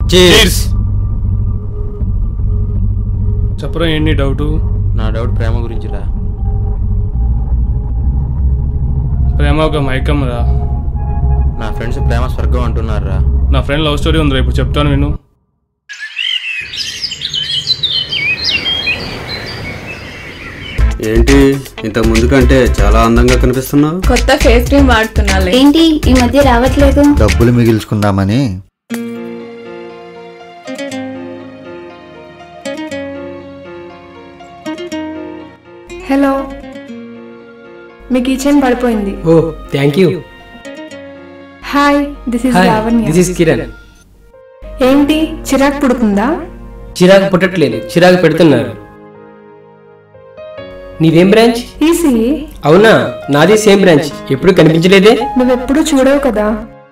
Cheers చెప్పరా ఏంటి doubt నా డౌట్ ప్రేమ గురించిరా ప్రేమ ఒక మైకం రా నా ఫ్రెండ్స్ ప్రేమ స్వర్గం అంటున్నారా నా ఫ్రెండ్ లవ్ స్టోరీ ఉందిరా ఇప్పుడు చెప్తాను విను ఏంటి ఇంతకు ముందు కంటే చాలా అందంగా కనిపిస్తున్నావు కొత్త ఫేస్ క్రీమ్ వాడుతున్నాలే ఏంటి ఈ మధ్య రావట్లేదు డబ్బులు మిగిల్చుకుందామని హలో మీ కిచెన్ పడిపోయింది ఓ thank you hi this is hi Lavanya this is Kiran ఏంటి చిరాకు పుడుతుందా చిరాకు పుట్టట్లేదు చిరాకు పెడుతున్నారు నీదేం బ్రాంచ్ ఈసీ అవునా నాది సేమ్ బ్రాంచ్ ఎప్పుడు కనిపించలేదే నువ్వెప్పుడు చూడవు కదా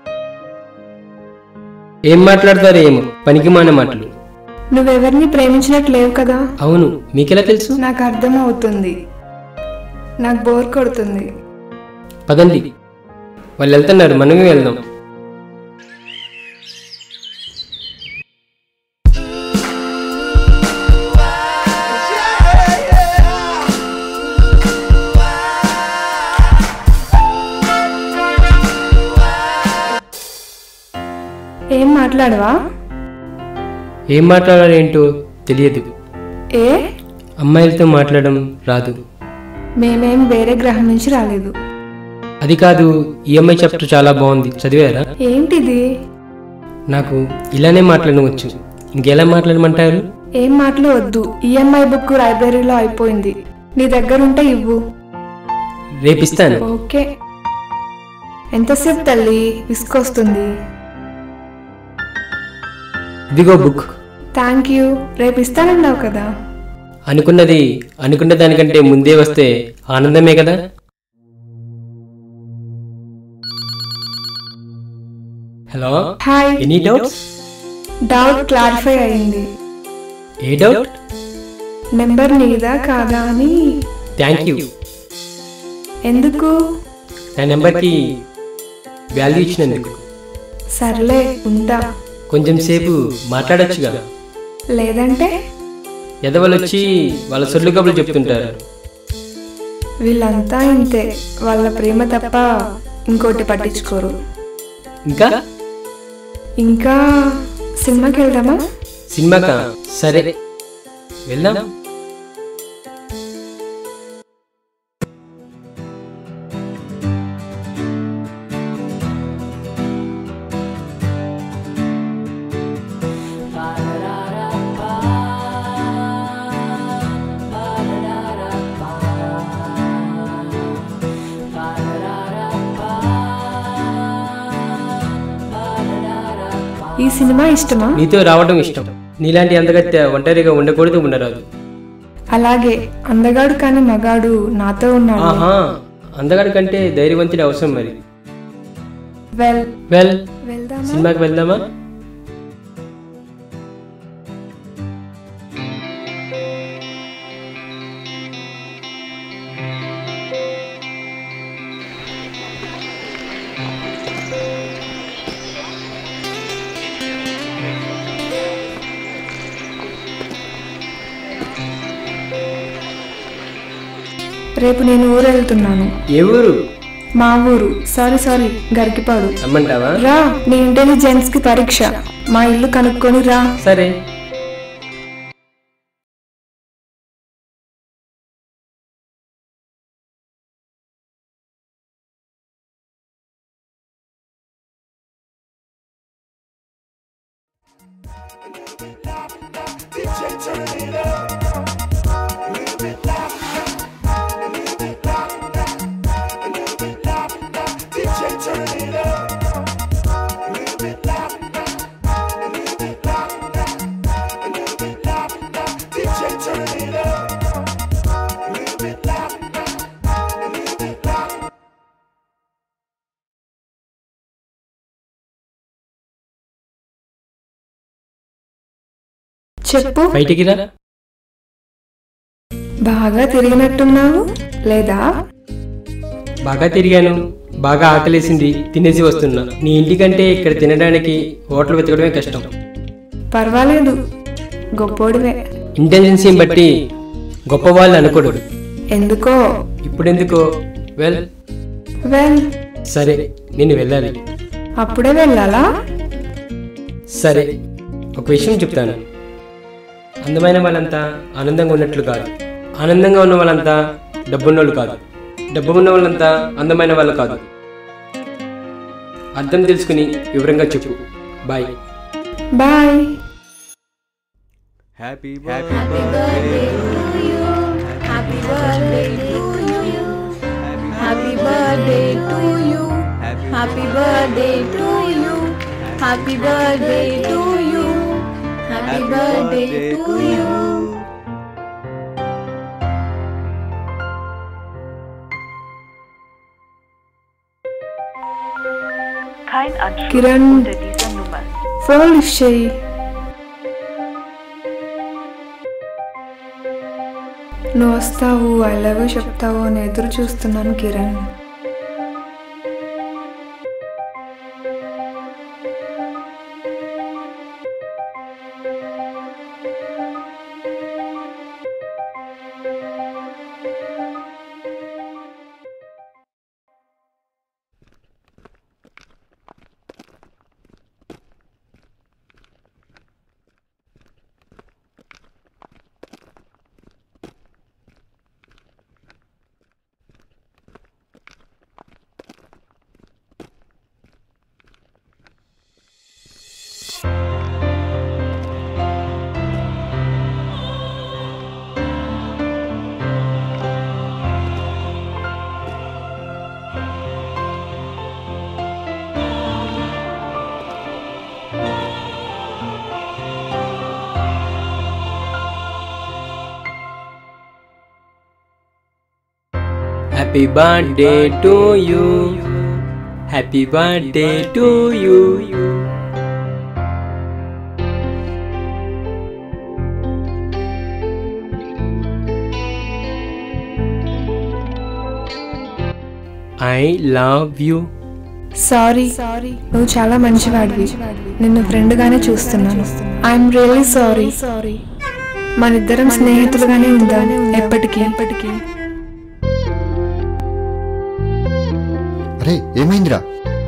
ఏం మాట్లాడతారో ఏమో పనికి మాన మాటలు నువ్వెవరిని ప్రేమించినట్టు లేవు కదా అవును మీకెలా తెలుసు నాకు అర్థం అవుతుంది నాకు బోర్ కొడుతుంది పదండి వాళ్ళు వెళ్తున్నారు మనమే వెళ్దాం ఏం మాట్లాడవా ఏం మాట్లాడాలేంటో తెలియదు ఏ అమ్మాయిలతో మాట్లాడడం రాదు మేమేం వేరే గ్రహం నుంచి రాలేదు అది కాదు ఈఎంఐ చాప్టర్ చాలా బాగుంది చదివారా ఏంటిది నాకు ఇలానే మాట్లాడవచ్చు ఇంకెలా మాట్లాడమంటారు ఏం మాటలు వద్దు ఈఎంఐ బుక్ లైబ్రరీలో అయిపోయింది నీ దగ్గర ఉంటే ఇవ్వు రేపిస్తాను ఓకే ఎంతసేపు తల్లి విసుకొస్తుంది ఇదిగో బుక్ థ్యాంక్ యూ రేపు ఇస్తానన్నావు కదా అనుకున్నది అనుకున్న దానికంటే ముందే వస్తే ఆనందమే కదా hello hi any doubts doubt clarify అయింది ఏ డౌట్ నెంబర్ నీదా కాదా అని థ్యాంక్ యూ ఎందుకు నా నెంబర్కి వాల్యూ ఇచ్చినందుకు సర్లే ఉంటా కొంచెం సేపు మాట్లాడొచ్చుగా లేదంటే ఎదవలు వచ్చి వాళ్ళ సొల్లు కబులు చెప్తుంటారు వీళ్ళంతా ఇంతే వాళ్ళ ప్రేమ తప్ప ఇంకోటి పట్టించుకోరు ఇంకా ఇంకా సినిమాకి వెళ్దామా సినిమాకా సరే వెళ్దాం ఈ సినిమా ఇష్టమా నీతో రావడం ఇష్టం నీలాంటి అందగత్య ఒంటరిగా ఉండకూడదు ఉండరాదు అలాగే అందగాడు కాని మగాడు నాతో ఉన్నాడు ఆహా అందగాడి కంటే ధైర్యవంతుడి అవసరం మరి వెల్ వెల్ వెళ్దామా సినిమాకి వెళ్దామా రేపు నేను ఊరు వెళ్తున్నాను ఏ ఊరు మా ఊరు సారీ సారీ గరికిపాడు రమ్మంటావా రా నీ ఇంటెలిజెన్స్ కి పరీక్ష మా ఇల్లు కనుక్కొని రా సరే చెప్పు బయటికి రా బాగా తిరిగినట్టున్నావు లేదా బాగా తిరిగాను బాగా ఆకలేసింది తినేసి వస్తున్నా నీ ఇంటికంటే ఇక్కడ తినడానికి హోటల్ వెతకడమే కష్టం పర్వాలేదు గొప్పోడివే ఇంటెలిజెన్సీని బట్టి గొప్పవాళ్ళు అనకూడదు ఎందుకో ఇప్పుడెందుకో వెల్ వెల్ సరే నేను వెళ్ళాలి అప్పుడే వెళ్ళాలా సరే ఒక విషయం చెప్తాను అందమైన వాళ్ళంతా ఆనందంగా ఉన్నట్లు కాదు ఆనందంగా ఉన్న వాళ్ళంతా డబ్బున్నోళ్ళు కాదు డబ్బు ఉన్న వాళ్ళంతా అందమైన వాళ్ళు కాదు అర్థం తెలుసుకుని వివరంగా చెప్పు bye bye happy Happy birthday to you. Happy birthday to you. Happy birthday to you. Happy birthday to you. Kein Anschluss Kiran unter dieser Nummer. Phone lift చేయి నువ్వు వస్తావు ఐ లవ్ యూ చెప్తావు అని ఎదురు చూస్తున్నాను Kiran happy birthday to you happy birthday to you I love you sorry sorry నువ్వు చాలా మంచివాడివి నిన్ను ఫ్రెండ్ గానే చూస్తున్నాను ఐఎమ్ రియల్లీ సారీ సారీ మనిద్దరం స్నేహితులుగానే ఉందాం ఎప్పటికీ ఎప్పటికీ అరే ఏమైందిరా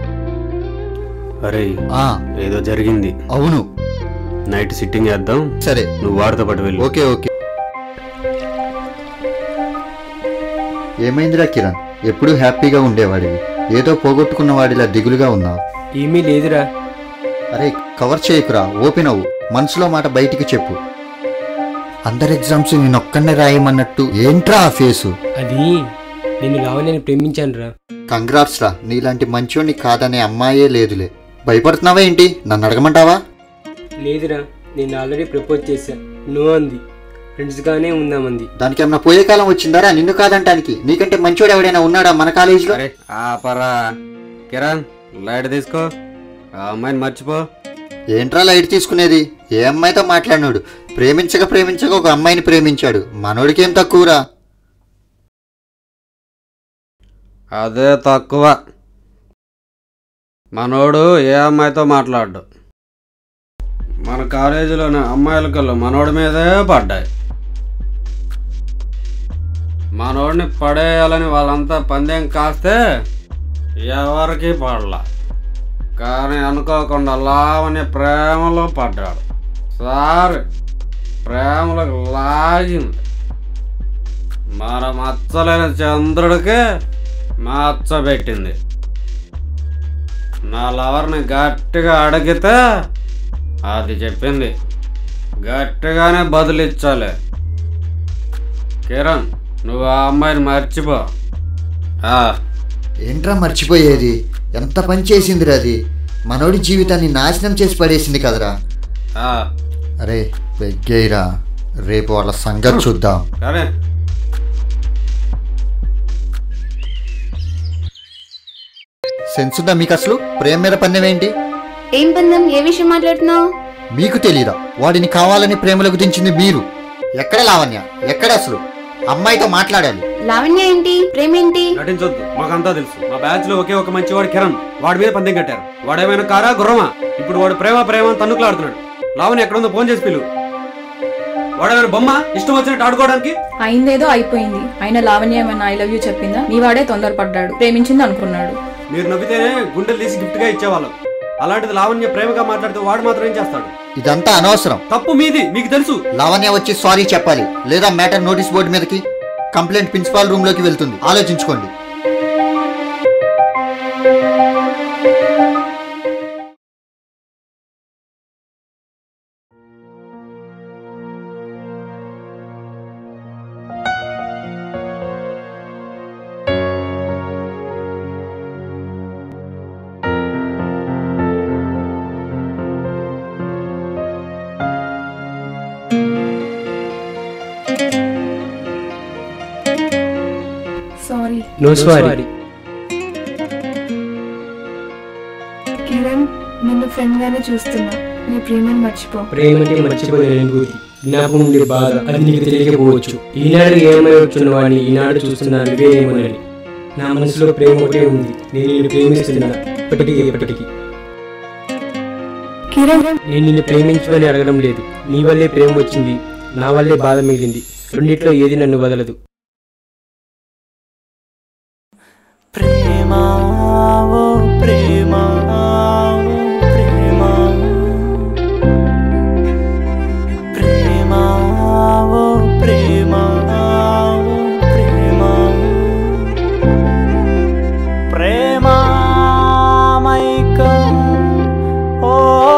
అరే ఆ ఏదో జరిగింది అవును నైట్ సిట్టింగ్ చేద్దాం సరే నువ్వు వాడితో పాటు వెళ్ళు ఓకే ఓకే ఏమైందిరా కిరణ్ ఎప్పుడూ హ్యాపీగా ఉండేవాడివి ఏదో పోగొట్టుకున్న వాడిలా దిగులుగా ఉన్నావు ఏమీ లేదురా అరే కవర్ చేయకురా ఓపెన్ అవ్వు మనసులో మాట బయటికి చెప్పు అందరు ఎగ్జామ్స్ నేనొక్కనే రాయమన్నట్టు ఏంట్రా ఆ ఫేసు అది నేను లావణ్యని ప్రేమించాను రా కంగ్రాట్స్ రా నీలాంటి మంచోని కాదనే అమ్మాయే లేదులే భయపడుతున్నావా ఏంటి నన్ను అడగమంటావా లేదురా నేను ఆల్రెడీ ప్రపోజ్ చేశా నో అంది ఫ్రెండ్స్గానే ఉందామంది దానికి ఏమన్నా పోయే కాలం వచ్చిందారా నిన్ను కాదంటానికి నీకంటే మంచోడు ఎవడైనా ఉన్నాడా మన కాలేజీలో అరే ఆపరా కిరణ్ లైట్ తీసుకో ఆ అమ్మాయిని మర్చిపో ఏంట్రా లైట్ తీసుకునేది ఏ అమ్మాయితో మాట్లాడినాడు ప్రేమించక ప్రేమించక ఒక అమ్మాయిని ప్రేమించాడు మనోడికేం తక్కువరా అదే తక్కువ మనోడు ఏ అమ్మాయితో మాట్లాడు మన కాలేజీలోని అమ్మాయిల కళ్ళు మనోడి మీదే పడ్డాయి మనోడిని పడేయాలని వాళ్ళంతా పందెం కాస్తే ఎవరికి పడలా కానీ అనుకోకుండా లావని ప్రేమలో పడ్డాడు సార్ ప్రేమలోకి లాగింది మన మచ్చలేని చంద్రుడికి మచ్చ పెట్టింది నా లవర్ని గట్టిగా అడిగితే అది చెప్పింది గట్టిగానే బదులిచ్చాలి కిరణ్ నువ్వు ఆ అమ్మాయిని మర్చిపో ఆ, ఏంట్రా మర్చిపోయేది ఎంత పని చేసిందిరా అది మనోడి జీవితాన్ని నాశనం చేసి పడేసింది కదరా ఆ, అరే పెగ్గేయరా రేపు వాళ్ళ సంగతి చూద్దాం కానీ సెన్స్ ఉందా మీకు అసలు ప్రేమ మీద పందెం ఏంటి ఏం పందం ఏ విషయం మాట్లాడుతున్నావు మీకు తెలీదా వాడిని కావాలని ప్రేమలకు దించింది మీరు ఎక్కడ లావణ్య ఎక్కడ అసలు అమ్మాయితో మాట్లాడాలి లావణ్య ఏంటి ప్రేమ ఏంటి నటించొద్దు మాకంతా తెలుసు మా బ్యాచ్ లో ఒకే ఒక మంచివాడు కిరణ్ వాడి మీద పందెం కట్టారు వాడేమైనా కారా గుర్రమా ఇప్పుడు వాడు ప్రేమ ప్రేమ అని తన్నుకులాడుతున్నాడు లావణ్య ఎక్కడ ఉందో ఫోన్ చేసి పిలు వాడేమైనా బొమ్మ ఇష్టం వచ్చినట్టు ఆడుకోవడానికి అయిందేదో అయిపోయింది అయినా లావణ్య ఏమన్నా ఐ లవ్ యూ చెప్పిందా మీ వాడే తొందరపడ్డాడు ప్రేమించింది అనుకున్నాడు మీరు నవ్వితేనే గుండెలు తీసి గిఫ్ట్ గా ఇచ్చేవాళ్ళం అలాంటిది లావణ్య ప్రేమగా మాట్లాడితే వాడు మాత్రం ఏం చేస్తాడు ఇదంతా అనవసరం తప్పు మీది మీకు తెలుసు లావణ్య వచ్చి సారీ చెప్పాలి లేదా మ్యాటర్ నోటీస్ బోర్డు మీదకి కంప్లైంట్ ప్రిన్సిపాల్ రూమ్ లోకి వెళ్తుంది ఆలోచించుకోండి సారీ నో సారీ కిరణ్ నిన్ను ఫ్రెండ్ గానే చూస్తున్నా నీ ప్రేమను మర్చిపో ప్రేమ అంటే మర్చిపోయిన అనుభూతి జ్ఞాపకం ఉండే బాధ అది నీకు తెలియకపోవచ్చు ఈనాడు ఏమై వచ్చిన వాడిని ఈనాడు చూస్తున్నా నువ్వే ఏమోనని నా మనసులో ప్రేమ ఒకటే ఉంది నేను నిన్ను ప్రేమిస్తున్నా ఇప్పటికీ ఎప్పటికీ కిరణ్ నేను నిన్ను ప్రేమించమని అడగడం లేదు నీ వల్లే ప్రేమ వచ్చింది నా వల్లే బాధ మిగిలింది రెండిట్లో ఏది నన్ను వదలదు ప్రేమ ఓ ప్రేమ ఓ ప్రేమ ప్రేమ ఓ ప్రేమ ఓ ప్రేమ ప్రేమ మైకం ఓ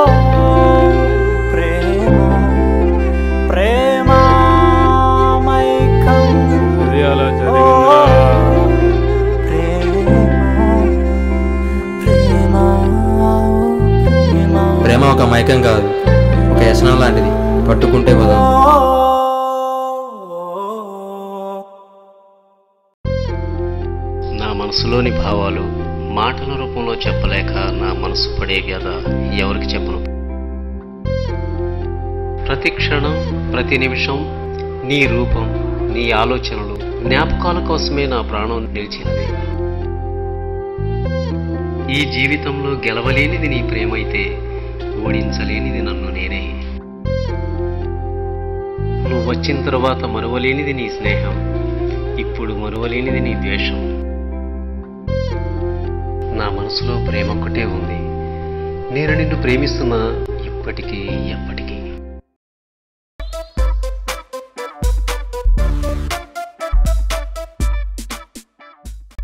ప్రేమ ప్రేమ మైకం అది అలా ఓ జరిగిందిరా ప్రేమ ప్రేమ ప్రేమ ఒక మైకం కాదు ఒక వ్యసనం లాంటిది పట్టుకుంటే వదలదు నా మనసులోని భావాలు మాటల రూపంలో చెప్పలేక నా మనసు పడే వ్యధ ఎవరికి చెప్పను ప్రతి క్షణం ప్రతి నిమిషం నీ రూపం నీ ఆలోచనలు జ్ఞాపకాల కోసమే నా ప్రాణం నిలిచినది ఈ జీవితంలో గెలవలేనిది నీ ప్రేమైతే ఓడించలేనిది నన్ను నేనే నువ్వు వచ్చిన తర్వాత మరువలేనిది నీ స్నేహం ఇప్పుడు మరువలేనిది నీ ద్వేషం నా మనసులో ప్రేమ ఒక్కటే ఉంది నేను నిన్ను ప్రేమిస్తున్నా ఇప్పటికీ ఎప్పటికీ